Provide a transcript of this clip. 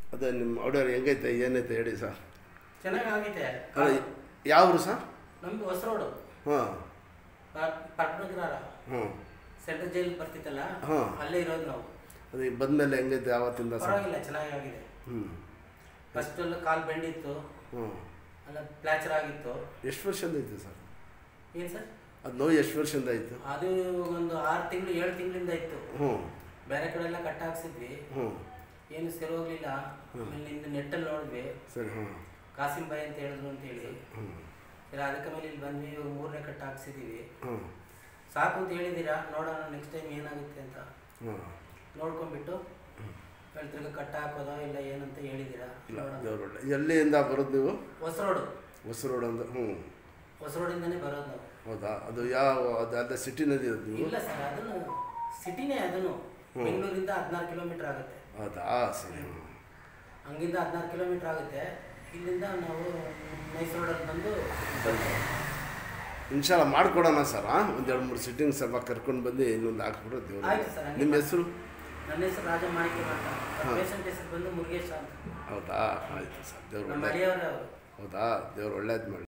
ಅದೇ ನಿಮ್ಮ ಆರ್ಡರ್ ಹೆಂಗೈತೆ ಏನೈತೆ ಹೇಳಿ ಸರ್ ಚೆನ್ನಾಗಿ ಆಗಿದೆ ಅಲ್ಲ ಯಾವ್ರು ಸರ್ ನಮ್ದು ಹೊಸ ರೋಡು ಹಾಂ ಪಟ್ನಗ್ರಾರ ಹ್ಞೂ ಸೆಂಟ್ರಲ್ ಜೈಲ್ ಬರ್ತಿತ್ತಲ್ಲ ಹಾ. ಅಲ್ಲೇ ಇರೋದು ನಾವು ಅದು ಈಗ ಬಂದಮೇಲೆ ಹೆಂಗೈತೆ ಯಾವತ್ತಿಂದ ಸರ್ ಪರವಾಗಿಲ್ಲ ಚೆನ್ನಾಗಿ ಆಗಿದೆ ಹ್ಞೂ ಫಸ್ಟ್ ಎಲ್ಲ ಕಾಲು ಬೆಂಡಿತ್ತು ಹ್ಞೂ ಅಲ್ಲ ಪ್ಲಾಚರ್ ಆಗಿತ್ತು ಎಷ್ಟು ವರ್ಷದಿಂದ ಐತೆ ಸರ್ ಏನು ಸರ್ ಅದು ನೋವು ಎಷ್ಟು ವರ್ಷದಿಂದ ಆಯಿತು ಅದು ಒಂದು ಆರು ತಿಂಗಳು ಏಳು ತಿಂಗಳಿಂದ ಇತ್ತು ಹ್ಞೂ ಬೇರೆ ಕಡೆ ಎಲ್ಲ ಕಟ್ ಹಾಕ್ಸಿದ್ವಿ ಹ್ಞೂ ಏನು ಸರಿ ಹೋಗ್ಲಿಲ್ಲ ಆಮೇಲೆ ನಿಂದು ನೆಟ್ಟಲ್ಲಿ ನೋಡಿದ್ವಿ ಸರಿ ಹ್ಞೂ ಕಾಸಿಂ ಬಾಯಿ ಅಂತ ಹೇಳಿದ್ರು ಅಂತ ಹೇಳಿ ಹ್ಞೂ ಸರಿ ಅದಕ್ಕೆ ಮೇಲೆ ಇಲ್ಲಿ ಬಂದ್ವಿ ಇವಾಗ ಮೂರನೇ ಕಟ್ ಹಾಕ್ಸಿದ್ದೀವಿ ಹ್ಞೂ ಸಾಕು ಅಂತ ಹೇಳಿದ್ದೀರಾ ನೋಡೋಣ ನೆಕ್ಸ್ಟ್ ಟೈಮ್ ಏನಾಗುತ್ತೆ ಅಂತ ಹ್ಞೂ ನೋಡ್ಕೊಂಡ್ಬಿಟ್ಟು ತಿರ್ಗ ಕಟ್ ಹಾಕೋದೋ ಇಲ್ಲ ಏನಂತ ಹೇಳಿದ್ದೀರಾ ಇಲ್ಲ ನೋಡೋಣ ದೇವ್ರ ಒಳ್ಳೆ ಎಲ್ಲಿಂದ ಬರೋದು ನೀವು ಹೊಸ ರೋಡು ಹೊಸ ರೋಡ್ ಅಂದ್ರೆ ಹ್ಞೂ ಹೊಸ ರೋಡಿಂದನೇ ಬರೋದು ನಾವು ಹೌದಾ ಅದು ಯಾವ ಅದು ಅಲ್ಲೇ ಸಿಟಿನಲ್ಲಿ ಇರೋದು ನೀವು ಇಲ್ಲ ಸರ್ ಅದನ್ನು ಸಿಟಿನೇ ಅದನ್ನು ಬೆಂಗಳೂರಿಂದ ಹದಿನಾರು ಕಿಲೋಮೀಟರ್ ಆಗುತ್ತೆ ಹೌದಾ ಸರಿ ಹ್ಞೂ ಹಂಗಿಂದ ಹದಿನಾರು ಕಿಲೋಮೀಟರ್ ಆಗುತ್ತೆ ಇಲ್ಲಿಂದ ನಾವು ಮೈಸೂರು ರೋಡಲ್ಲಿ ಬಂದು ಇನ್ಶಾಲ್ಲ ಮಾಡ್ಕೊಡೋಣ ಸರ್ ಒಂದು ಎರಡು ಮೂರು ಸಿಟ್ಟಿಂಗ್ ಸ್ವಲ್ಪ ಕರ್ಕೊಂಡು ಬಂದು ಇನ್ನೊಂದು ಹಾಕ್ಬಿಡೋ ದೇವ್ರು ಆಯ್ತು ಸರ್, ಹಂಗೆ ನಿಮ್ಮ ಮಾಡಿ. ಹೆಸರು ನನ್ನ ಹೆಸರು ರಾಜ ಮಾಣಿಕ್ಯ ಅಂತ ಪೇಷಂಟ್ ಹೆಸರು ಬಂದು ಮುರುಗೇಶ ಅಂತ ಹೌದಾ ಆಯಿತು ಸರ್ ದೇವ್ರು ನಮ್ಮ ಒಳ್ಳೆ ಅಡಿಯವರೇ ಅವರು ಹೌದಾ ದೇವ್ರು ಒಳ್ಳೇದು ಮಾಡಿ